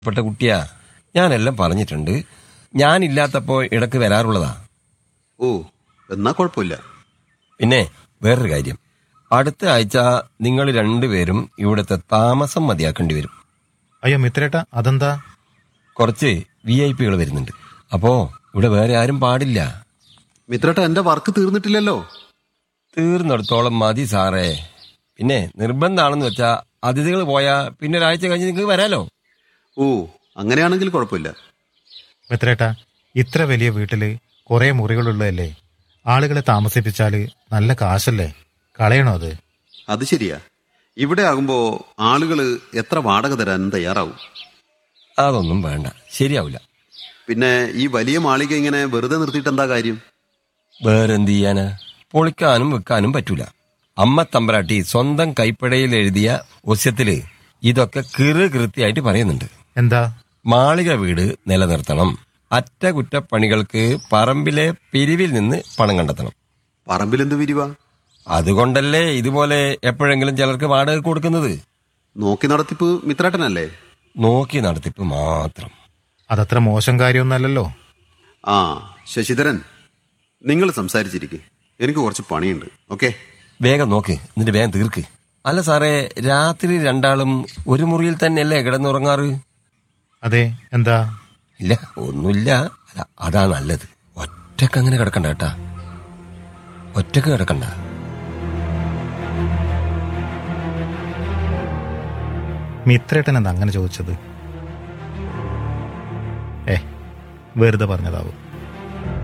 പെട്ട കുട്ടിയാ ഞാനെല്ലാം പറഞ്ഞിട്ടുണ്ട് ഞാനില്ലാത്തപ്പോ ഇടക്ക് വരാറുള്ളതാ ഓ എന്നാ കുഴപ്പമില്ല പിന്നെ വേറൊരു കാര്യം അടുത്ത ആഴ്ച നിങ്ങൾ രണ്ടുപേരും ഇവിടുത്തെ താമസം മതിയാക്കേണ്ടി വരും അയ്യോ മിത്രേട്ട അതെന്താ കുറച്ച് വി ഐ പികൾ വരുന്നുണ്ട് അപ്പോ ഇവിടെ വേറെ ആരും പാടില്ല മിത്രേട്ട എന്റെ വർക്ക് തീർന്നിട്ടില്ലല്ലോ തീർന്നിടത്തോളം മതി സാറേ പിന്നെ നിർബന്ധാണെന്ന് വെച്ചാ അതിഥികൾ പോയാ പിന്നെ ഒരാഴ്ച കഴിഞ്ഞ് നിങ്ങൾക്ക് വരാലോ ഓ അങ്ങനെയാണെങ്കിൽ കുഴപ്പമില്ല മിത്രേട്ട ഇത്ര വലിയ വീട്ടില് കുറെ മുറികളുള്ളതല്ലേ ആളുകളെ താമസിപ്പിച്ചാല് നല്ല കാശല്ലേ കളയണോ അത് അത് ശരിയാ ഇവിടെ ആകുമ്പോ ആളുകള് എത്ര വാടക തരാൻ തയ്യാറാവും അതൊന്നും വേണ്ട ശരിയാവില്ല പിന്നെ ഈ വലിയ മാളിക ഇങ്ങനെ വെറുതെ നിർത്തിയിട്ട് എന്താ കാര്യം വേറെന്ത് ചെയ്യാനാ പൊളിക്കാനും വെക്കാനും പറ്റൂല അമ്മ തമ്പരാട്ടി സ്വന്തം കൈപ്പടയിൽ എഴുതിയ ഒസ്യത്തില് ഇതൊക്കെ കിറ് കൃത്യമായിട്ട് പറയുന്നുണ്ട് എന്താ മാളിക വീട് നിലനിർത്തണം അറ്റകുറ്റപ്പണികൾക്ക് പറമ്പിലെ പിരിവിൽ നിന്ന് പണം കണ്ടെത്തണം പറമ്പിലെന്ത് വിരിവാ അതുകൊണ്ടല്ലേ ഇതുപോലെ എപ്പോഴെങ്കിലും ചിലർക്ക് വാടക കൊടുക്കുന്നത് നോക്കി നടത്തിപ്പ് മിത്രേട്ടനല്ലേ നോക്കി നടത്തിപ്പ് മാത്രം അതത്ര മോശം കാര്യമൊന്നല്ലല്ലോ ആ ശശിധരൻ നിങ്ങൾ സംസാരിച്ചിരിക്കെ എനിക്ക് കുറച്ച് പണിയുണ്ട് ഓക്കെ വേഗം നോക്ക് എന്നിട്ട് വേഗം തീർക്ക് അല്ല സാറേ രാത്രി രണ്ടാളും ഒരു മുറിയിൽ തന്നെയല്ലേ കിടന്നുറങ്ങാറ് അതെ എന്താ ഇല്ല ഒന്നുമില്ല അല്ല അതാ നല്ലത് ഒറ്റക്ക് അങ്ങനെ കിടക്കണ്ട കേട്ടാ ഒറ്റക്ക് കിടക്കണ്ട മിത്രേട്ടൻ എന്താ അങ്ങനെ ചോദിച്ചത് ഏ വെറുതെ പറഞ്ഞതാവും